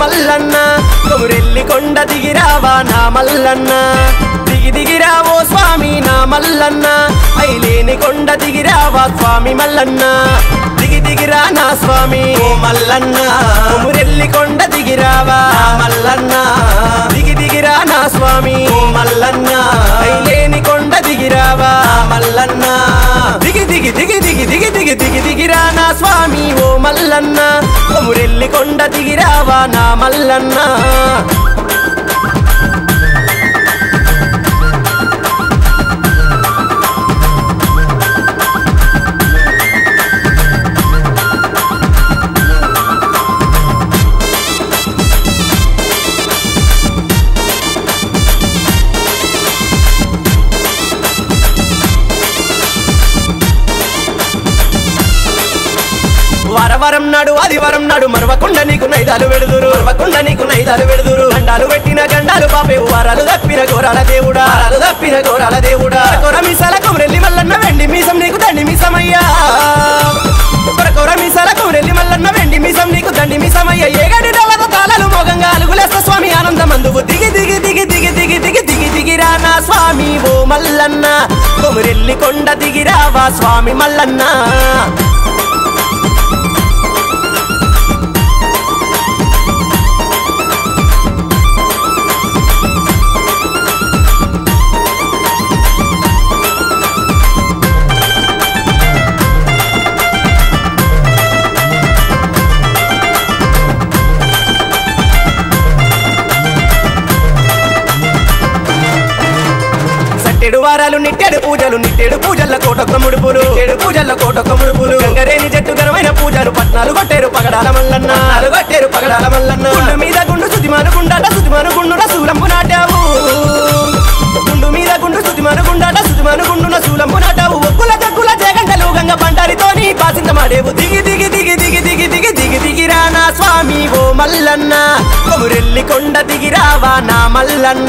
మల్లన్న కొమురెల్లి కొండ దిగిరావా నా మల్లన్న దిగి దిగిరావో స్వామి నా మల్లన్న ఐలేని కొండ దిగిరావా స్వామి మల్లన్న దిగి దిగిరా నా స్వామి ఓ మల్లన్న కొమురెల్లి కొండ దిగిరావా నా మల్లన్న దిగి దిగిరా నా స్వామి ఓ మల్లన్న ఐలేని కొండ దిగిరావా నా మల్లన్న దిగి దిగి దిగి దిగి దిగి దిగి దిగి దిగిరా నా స్వామి ఓ మల్లన్న కొమురెల్లి కొండ దిగిరావా నా మల్లన్న వరవరం నాడు ఆదివారం నాడు మరవకుండా నీకు నైదాలు వెడుదురు మరవకుండా నీకు నైదాలు వెడుదురు గండాలు పెట్టిన గండాలు పాపే వరాలు తప్పిన గోరాల దేవుడా వరాలు తప్పిన గోరాల దేవుడా కొర మీసాల కొమరెల్లి మల్లన్న వెండి మీసం నీకు దండి మీసమయ్యా కొర కొర మీసాల కొమరెల్లి మల్లన్న వెండి మీసం నీకు దండి మీసమయ్యా ఏగడి డలద తాళాలు మోగంగా అలుగులేస్త స్వామి ఆనందమందువు దిగి దిగి దిగి దిగి దిగి దిగి దిగి దిగిరా నా స్వామి ఓ మల్లన్న కొమరెల్లి కొండ దిగిరావా స్వామి మల్లన్న సట్టెడు వారాలు నిట్టెడు పూజలు నిట్టెడు పూజల కోటొక్క ముడుపులు నిట్టెడు పూజల కోటొక్క ముడుపులు గంగరేని జట్టు ఘనమైన పూజలు పట్నాలు కొట్టేరు పగడాల మల్లన్న నాలు కొట్టేరు పగడాల మల్లన్న గుండు మీద గుండు సుతిమాను గుండాట సుతిమాను గుండు సూలంపు నాటావు గుండు మీద గుండు సుతిమాను గుండాట సుతిమాను గుండు సూలంపు నాటావు ఒక్కుల జగ్గుల జగంటలు గంగ పంటారితోని పాసింత మాడేవు దిగి దిగి దిగి దిగి దిగి దిగి దిగి దిగిరా నా స్వామి ఓ మల్లన్న కొమురెల్లి కొండ దిగిరావా నా మల్లన్న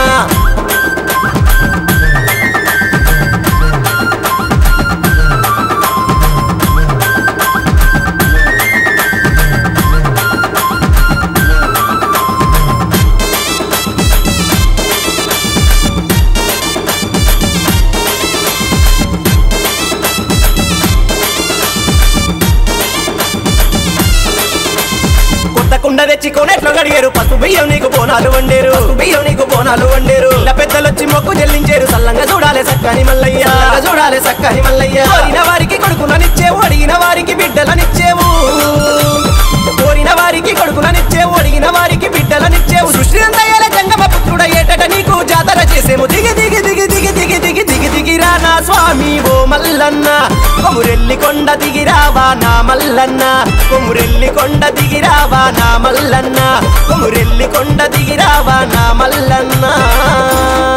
కొత్త కుండ తెచ్చి కొనెట్లో గడిగారు పసుపు బియ్యం నీకు బోనాలు వండేరు పసుపు బియ్యం నీకు బోనాలు వండేరు ఇలా పెద్దలు వచ్చి మొక్కు చెల్లించారు సల్లంగా చూడాలి సక్కని మల్లయ్య సల్లంగా చూడాలి సక్కని మల్లయ్య కోరిన వారికి కొడుకులనిచ్చేవు అడిగిన వారికి బిడ్డలనిచ్చేవు కోరిన వారికి కొడుకులనిచ్చేవు అడిగిన వారికి బిడ్డలనిచ్చేవు సృష్టి అంతయ్యాల జంగమ పుత్రుడ ఏటట నీకు జాతర చేసేము దిగి దిగి దిగి దిగి దిగి దిగి దిగి దిగిరా నా స్వామి ఓ మల్లన్న కొమురెల్లి కొండ దిగిరావా నా మల్లన్న కొమురెల్లి కొండ దిగిరావా నా మల్లన్న కొమురెల్లి కొండ దిగిరావా నా మల్లన్న